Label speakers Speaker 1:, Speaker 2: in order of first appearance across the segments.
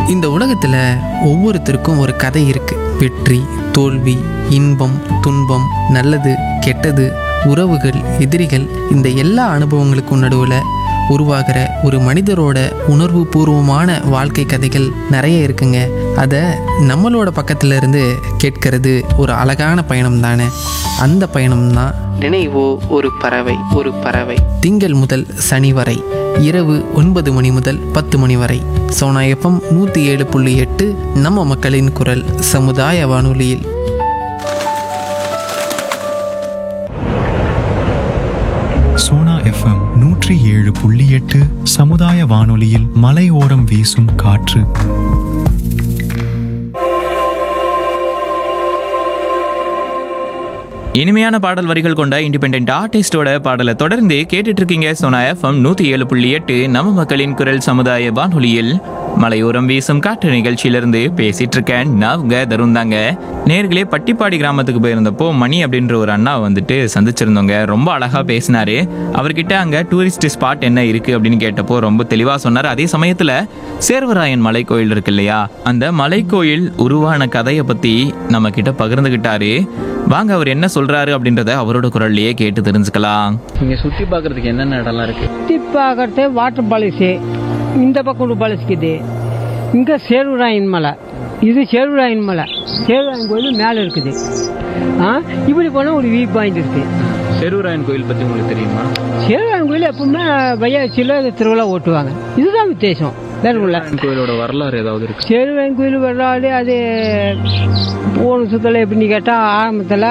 Speaker 1: இந்த உலகத்தில் ஒவ்வொருத்தருக்கும் ஒரு கதை இருக்கு வெற்றி தோல்வி இன்பம் துன்பம் நல்லது கெட்டது உறவுகள் எதிரிகள் இந்த எல்லா அனுபவங்களுக்கும் நடுவில் உருவாகிற ஒரு மனிதரோட உணர்வு பூர்வமான வாழ்க்கை கதைகள் நிறைய இருக்குங்க அதை நம்மளோட பக்கத்துல இருந்து கேட்கறது ஒரு அழகான பயணம் தானே அந்த பயணம் தான் நினைவோ ஒரு பறவை ஒரு பறவை திங்கள் முதல் சனி வரை இரவு ஒன்பது மணி முதல் பத்து மணி வரை சோனா எஃப்எம் நூற்றி ஏழு புள்ளி எட்டு நம்ம மக்களின் குரல் சமுதாய வானொலியில்
Speaker 2: சோனா எஃப்எம் நூற்றி ஏழு புள்ளி எட்டு சமுதாய வானொலியில் மலையோரம் வீசும் காற்று
Speaker 3: இனிமையான பாடல் வரிகள் கொண்ட இண்டிபெண்ட் ஆர்டிஸ்டோட பாடலை தொடர்ந்து கேட்டுட்டு இருக்கீங்க சோனா எஃப்எம் நூத்தி ஏழு புள்ளி எட்டு நம்ம மக்களின் குரல் சமுதாய வானொலியில் மலையோரம் வீசும் காற்று நிகழ்ச்சியிலிருந்து பேசிட்டு இருக்கேன் நான் உங்க தருண் தாங்க நேர்களே பட்டிப்பாடி கிராமத்துக்கு போயிருந்தப்போ மணி அப்படின்ற ஒரு அண்ணா வந்துட்டு சந்திச்சிருந்தோங்க ரொம்ப அழகா பேசினாரு அவர்கிட்ட அங்க டூரிஸ்ட் ஸ்பாட் என்ன இருக்கு அப்படின்னு கேட்டப்போ ரொம்ப தெளிவா சொன்னார் அதே சமயத்துல சேர்வராயன் மலை கோயில் இருக்கு இல்லையா அந்த மலை கோயில் உருவான கதையை பத்தி நம்ம கிட்ட பகிர்ந்துகிட்டாரு வாங்க அவர் என்ன சொல்றாரு அப்படின்றத அவரோட குரல்லையே கேட்டு தெரிஞ்சுக்கலாம்
Speaker 4: இங்க சுத்தி பார்க்கிறதுக்கு என்னென்ன இடம்லாம் இருக்கு
Speaker 5: சுற்றி பார்க்கறது வாட்டர் பாலிஸு இந்த பக்கம் ஒரு பாலிஸ்க்குது இங்கே சேருராயன் மலை இது சேருராயன் மலை சேருராயன் கோயில் மேலே இருக்குது ஆ இப்படி போனால் ஒரு வியூ பாயிண்ட் இருக்குது
Speaker 4: செருவராயன் கோயில் பத்தி உங்களுக்கு தெரியுமா
Speaker 5: சேருராயன் கோயில் எப்பவுமே வையாச்சியில் திருவிழா ஓட்டுவாங்க இதுதான் வித்தியாசம் வேற உள்ள
Speaker 4: செருவராயன் கோயிலோட வரலாறு ஏதாவது இருக்கு
Speaker 5: சேருராயன் கோயில் வரலாறு அது போன சுத்தல எப்படின்னு கேட்டால் ஆரம்பத்தில்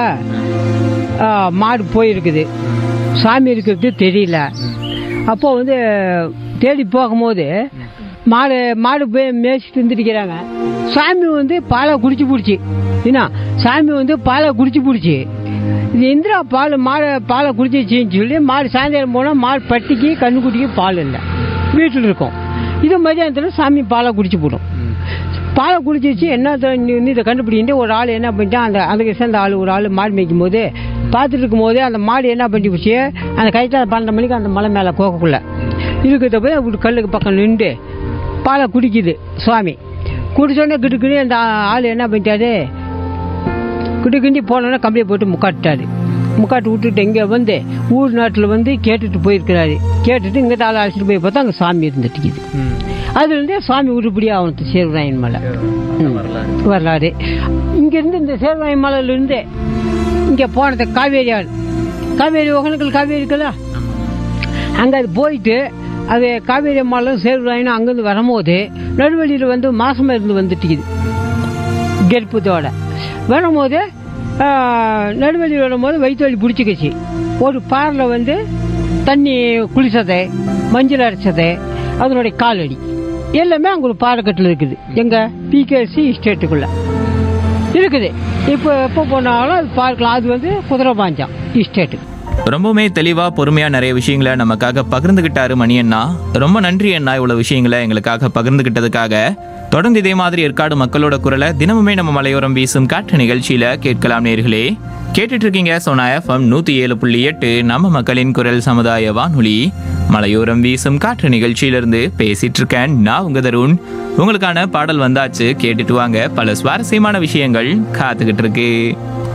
Speaker 5: மாடு போயிருக்குது சாமி இருக்கிறது தெரியல அப்போ வந்து தேடி போகும்போது மாடு மாடு போய் மேய்ச்சிட்டு வந்துருக்கிறாங்க சாமி வந்து பாலை குடிச்சு பிடிச்சி என்ன சாமி வந்து பாலை குடிச்சு பிடிச்சி இது இந்திரா பால் மாடு பாலை குடிச்சிச்சின்னு சொல்லி மாடு சாயந்தரம் போனால் மாடு பட்டிக்கு கண்ணுக்குட்டிக்கு பால் இல்லை வீட்டில் இருக்கும் இது மதியானத்தில் சாமி பாலை குடிச்சு போடும் பாலை குடிச்சிச்சு என்ன த- நீ வந்து இதை கண்டுபிடிக்கிட்டு ஒரு ஆள் என்ன பண்ணிட்டான் அந்த அதுக்கு சேர்ந்த ஆள் ஒரு ஆள் மாடு மேய்க்கும் போது பார்த்துட்டு இருக்கும் போது அந்த மாடு என்ன பண்ணி போச்சு அந்த கைத்தால் பன்னெண்டு மணிக்கு அந்த மலை மேலே கோக்கக்குள்ள இருக்கிறத போய் ஒரு கல்லுக்கு பக்கம் நின்று பாலை குடிக்குது சுவாமி குடிச்சோடனே கிட்டுக்கிட்டு அந்த ஆள் என்ன பண்ணிட்டாரு கிட்டுக்கிண்டி போனோன்னே கம்பளியை போட்டு முக்காட்டுட்டாரு முக்காட்டு விட்டுட்டு இங்கே வந்து ஊர் நாட்டில் வந்து கேட்டுட்டு போயிருக்கிறாரு கேட்டுட்டு இங்கே ஆள் அழைச்சிட்டு போய் பார்த்தா அங்கே சாமி இருந்துட்டுக்குது அதுலேருந்தே சுவாமி உருப்படியாக அவனுக்கு சேர்வாயன் மலை ம். வரலாறு இங்கேருந்து இந்த சேர்வாயன் மலையிலேருந்து இங்கே போனது காவேரி ஆள் காவேரி ஒகேனக்கல் காவேரி இருக்குல்ல அங்கே அது போயிட்டு அது காவேரி மலை சேர்வாயின்னு அங்கேருந்து வரும்போது நடுவழியில் வந்து மாசமாக இருந்து வந்துட்டுக்குது கெருப்பத்தோட வரும்போது நடுவழி வரும்போது வயிற்று வலி பிடிச்சிக்கிச்சு ஒரு பாரில் வந்து தண்ணி குளிச்சது மஞ்சள் அரைச்சது அதனுடைய காலடி எல்லாமே அங்கே ஒரு பாறைக்கட்டில் இருக்குது எங்கள் பிகேசி ஸ்டேட்டுக்குள்ள இருக்குது இப்போ எப்போ போனாலும் அது பார்க்கலாம் அது வந்து குதிரை பாஞ்சாம் ஸ்டேட்டு
Speaker 3: ரொம்பவுமே தெளிவா பொறுமையா நிறைய விஷயங்களை நமக்காக பகிர்ந்துகிட்டாரு மணி அண்ணா ரொம்ப நன்றி அண்ணா இவ்வளவு விஷயங்களை எங்களுக்காக பகிர்ந்துகிட்டதுக்காக தொடர்ந்து இதே மாதிரி ஏற்காடு மக்களோட குரலை தினமுமே நம்ம மலையோரம் வீசும் காற்று நிகழ்ச்சியில கேட்கலாம் நேர்களே கேட்டுட்டு இருக்கீங்க சோனா எஃப்எம் நூத்தி ஏழு புள்ளி எட்டு நம்ம மக்களின் குரல் சமுதாய வானொலி மலையோரம் வீசும் காற்று நிகழ்ச்சியிலிருந்து பேசிட்டு இருக்கேன் நான் உங்க தருண் உங்களுக்கான பாடல் வந்தாச்சு கேட்டுட்டு வாங்க பல சுவாரஸ்யமான விஷயங்கள் காத்துக்கிட்டு இருக்கு